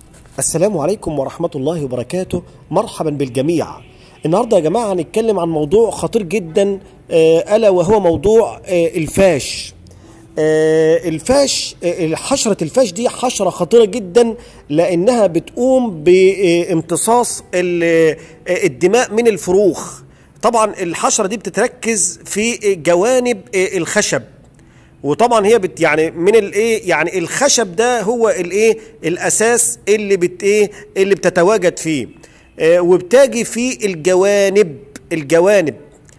السلام عليكم ورحمة الله وبركاته مرحبا بالجميع النهاردة يا جماعة هنتكلم عن موضوع خطير جدا آه، ألا وهو موضوع آه، الفاش آه، الفاش آه، حشرة الفاش دي حشرة خطيرة جدا لأنها بتقوم بامتصاص ال- آه، الدماء من الفروخ طبعا الحشرة دي بتتركز في جوانب آه، الخشب وطبعا هي بت يعني من الايه يعني الخشب ده هو الايه الاساس اللي بت ايه اللي بتتواجد فيه آه وبتاجي في الجوانب الجوانب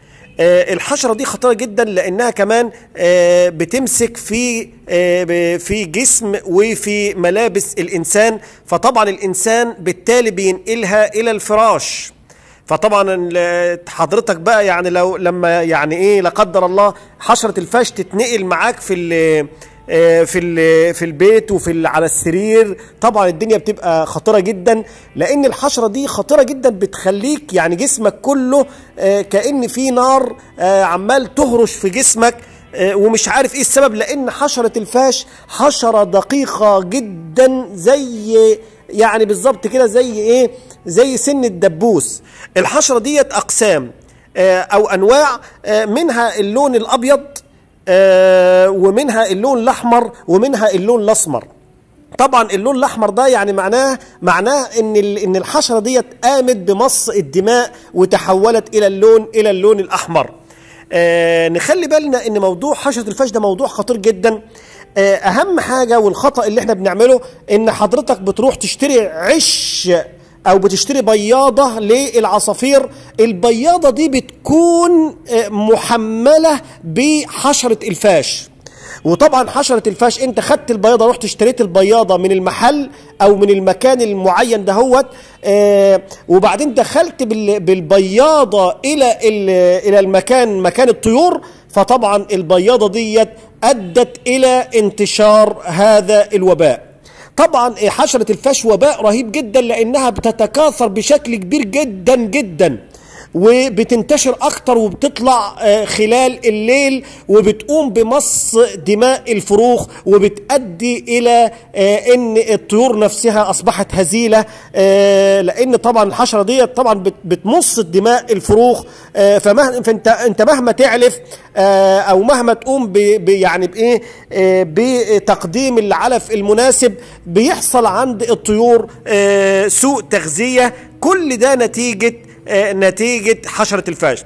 آه الحشره دي خطيره جدا لانها كمان آه بتمسك في آه ب- في جسم وفي ملابس الانسان فطبعا الانسان بالتالي بينقلها الى الفراش فطبعا ال- حضرتك بقى يعني لو لما يعني ايه لا قدر الله حشره الفاش تتنقل معاك في ال آه، في ال- في البيت وفي ال- على السرير طبعا الدنيا بتبقى خطيره جدا لان الحشره دي خطيره جدا بتخليك يعني جسمك كله آه، كان في نار آه، عمال تهرش في جسمك آه، ومش عارف ايه السبب لان حشره الفاش حشره دقيقه جدا زي يعني بالظبط كده زي ايه زي سن الدبوس الحشره ديت اقسام آه، او انواع آه، منها اللون الابيض آه، ومنها اللون الاحمر ومنها اللون الاسمر طبعا اللون الاحمر ده يعني معناه معناه ان ال- ان الحشره ديت قامت بمص الدماء وتحولت الى اللون الى اللون الاحمر آه نخلي بالنا ان موضوع حشره الفاش ده موضوع خطير جدا آه اهم حاجه والخطا اللي احنا بنعمله ان حضرتك بتروح تشتري عش او بتشتري بياضه للعصافير البياضه دي بتكون آه، محمله بحشره الفاش وطبعا حشره الفاش انت خدت البياضه رحت اشتريت البياضه من المحل او من المكان المعين دهوت آه وبعدين دخلت بال- بالبياضه الى ال- الى المكان مكان الطيور فطبعا البياضه ديت ادت الى انتشار هذا الوباء طبعا حشره الفاش وباء رهيب جدا لانها بتتكاثر بشكل كبير جدا جدا وبتنتشر اكتر وبتطلع آه، خلال الليل وبتقوم بمص دماء الفروخ وبتؤدي الى آه، ان الطيور نفسها اصبحت هزيله آه، لان طبعا الحشره دي طبعا بت- بتمص دماء الفروخ آه، فمهما فانت انت مهما تعلف آه، او مهما تقوم ب ب- يعني بايه آه، بتقديم العلف المناسب بيحصل عند الطيور آه، سوء تغذيه كل ده نتيجه آه، نتيجه حشره الفاش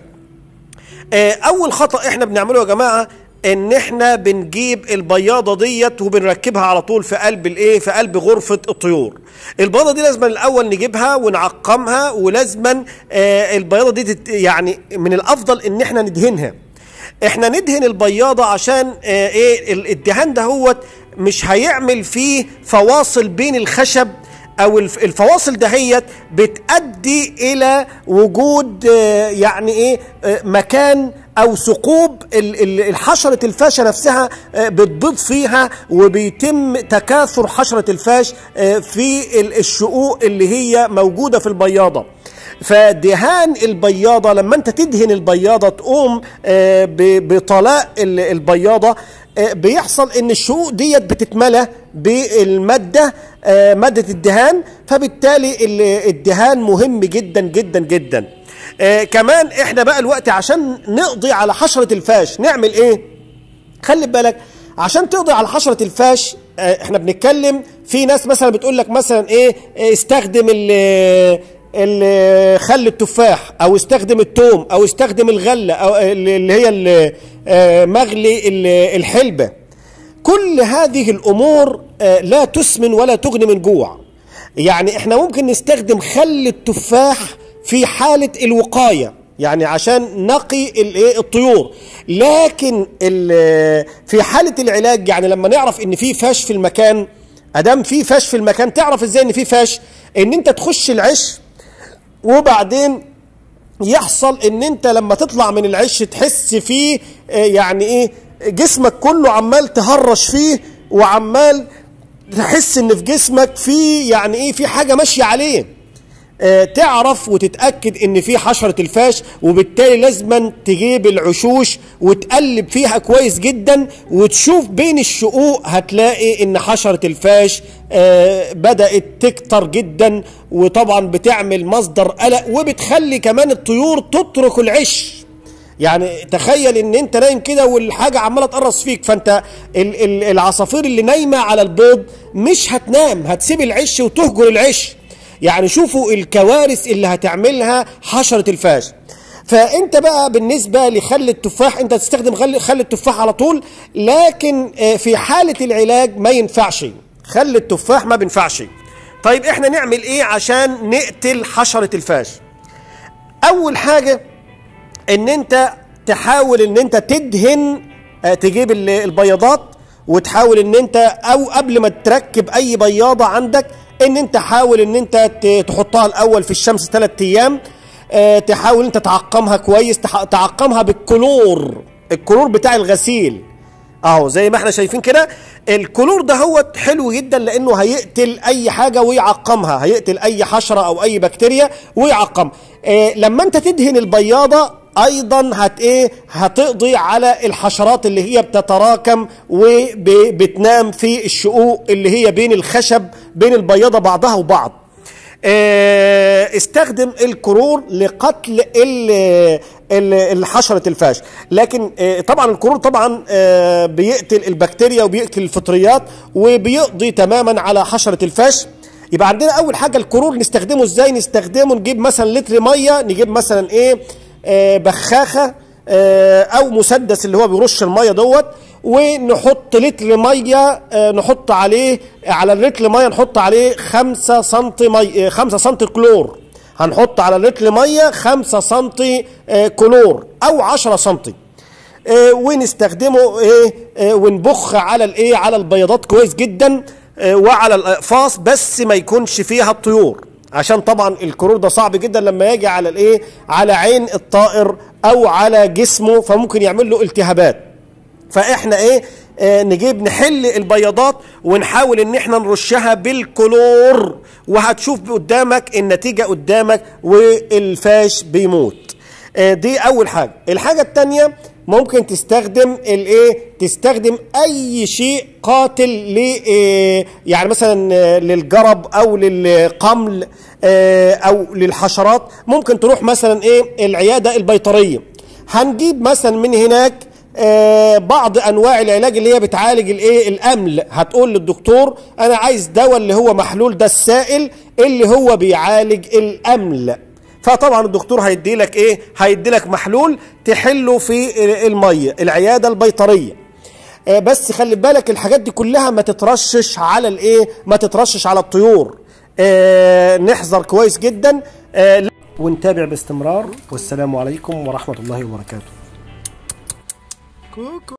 آه، اول خطا احنا بنعمله يا جماعه ان احنا بنجيب البياضه ديت وبنركبها على طول في قلب الايه في قلب غرفه الطيور البياضه دي لازم الاول نجيبها ونعقمها ولازما آه، البياضه دي تت- يعني من الافضل ان احنا ندهنها احنا ندهن البياضه عشان آه، ايه ال- الدهان دهوت مش هيعمل فيه فواصل بين الخشب او الف- الفواصل دهيت بتؤدي الى وجود آه، يعني ايه آه، مكان او ثقوب ال- ال- الحشره الفاشه نفسها آه، بتبيض فيها وبيتم تكاثر حشره الفاش آه، في ال- الشقوق اللي هي موجوده في البياضه فدهان البياضه لما انت تدهن البياضه تقوم آه، ب- بطلاء ال- البياضه آه، بيحصل ان الشقوق ديت بتتملى بالماده آه، ماده الدهان فبالتالي ال- الدهان مهم جدا جدا جدا آه، كمان احنا بقى الوقت عشان نقضي على حشره الفاش نعمل ايه خلي بالك عشان تقضي على حشره الفاش آه، احنا بنتكلم في ناس مثلا بتقول لك مثلا ايه آه، استخدم ال ال- خل التفاح او استخدم التوم او استخدم الغله او اللي هي ال- آه، مغلي ال- الحلبه كل هذه الامور آه، لا تسمن ولا تغني من جوع يعني احنا ممكن نستخدم خل التفاح في حاله الوقايه يعني عشان نقي الايه الطيور لكن ال- في حاله العلاج يعني لما نعرف ان في فاش في المكان ادام في فاش في المكان تعرف ازاي ان في فاش ان انت تخش العش وبعدين يحصل ان انت لما تطلع من العش تحس فيه آه، يعني ايه جسمك كله عمال تهرش فيه وعمال تحس ان في جسمك في يعني ايه في حاجه ماشيه عليه آه، تعرف وتتاكد ان في حشره الفاش وبالتالي لازما تجيب العشوش وتقلب فيها كويس جدا وتشوف بين الشقوق هتلاقي ان حشره الفاش آه، بدات تكتر جدا وطبعا بتعمل مصدر قلق وبتخلي كمان الطيور تترك العش يعني تخيل ان انت نايم كده والحاجه عماله تقرص فيك فانت ال- ال- العصافير اللي نايمه على البيض مش هتنام هتسيب العش وتهجر العش يعني شوفوا الكوارث اللي هتعملها حشره الفاش فانت بقى بالنسبه لخل التفاح انت تستخدم خل خل التفاح على طول لكن آه، في حاله العلاج ما ينفعش خل التفاح ما بينفعش طيب احنا نعمل ايه عشان نقتل حشره الفاش اول حاجه ان انت تحاول ان انت تدهن آه، تجيب ال- البياضات وتحاول ان انت او قبل ما تركب اي بياضه عندك ان انت حاول ان انت ت- تحطها الاول في الشمس ثلاث ايام آه، تحاول انت تعقمها كويس تح- تعقمها بالكلور الكلور بتاع الغسيل اهو زي ما احنا شايفين كده الكلور ده هو حلو جدا لانه هيقتل اي حاجه ويعقمها هيقتل اي حشره او اي بكتيريا ويعقم إيه لما انت تدهن البياضه ايضا هت ايه هتقضي على الحشرات اللي هي بتتراكم وبتنام في الشقوق اللي هي بين الخشب بين البياضه بعضها وبعض آه، استخدم الكرور لقتل ال- ال- الحشرة الفاش لكن آه، طبعا الكرور طبعا آه، بيقتل البكتيريا وبيقتل الفطريات وبيقضي تماما على حشرة الفاش يبقى عندنا اول حاجه الكرور نستخدمه ازاي نستخدمه نجيب مثلا لتر ميه نجيب مثلا ايه آه، بخاخه آه، او مسدس اللي هو بيرش الميه دوت ونحط لتر ميه آه، نحط عليه على اللتر ميه نحط عليه 5 سم مي 5 سم كلور هنحط على اللتر ميه 5 سم آه، كلور او 10 سم آه، ونستخدمه ايه آه، ونبخ على الايه على البيضات كويس جدا آه، وعلى الاقفاص بس ما يكونش فيها الطيور عشان طبعا الكرور ده صعب جدا لما يجي على الايه على عين الطائر او على جسمه فممكن يعمل له التهابات فاحنا ايه آه نجيب نحل البياضات ونحاول ان احنا نرشها بالكلور وهتشوف قدامك النتيجة قدامك والفاش بيموت آه دي اول حاجة الحاجة التانية ممكن تستخدم الايه تستخدم اي شيء قاتل ل آه، يعني مثلا آه، للجرب او للقمل آه، او للحشرات ممكن تروح مثلا ايه العياده البيطريه هنجيب مثلا من هناك آه، بعض انواع العلاج اللي هي بتعالج الايه الامل هتقول للدكتور انا عايز دواء اللي هو محلول ده السائل اللي هو بيعالج الامل فطبعا الدكتور هيدي لك ايه هيدي لك محلول تحله في الميه العياده البيطريه آه، بس خلي بالك الحاجات دي كلها ما تترشش على الايه ما تترشش على الطيور آه، نحذر كويس جدا آه، ونتابع باستمرار والسلام عليكم ورحمه الله وبركاته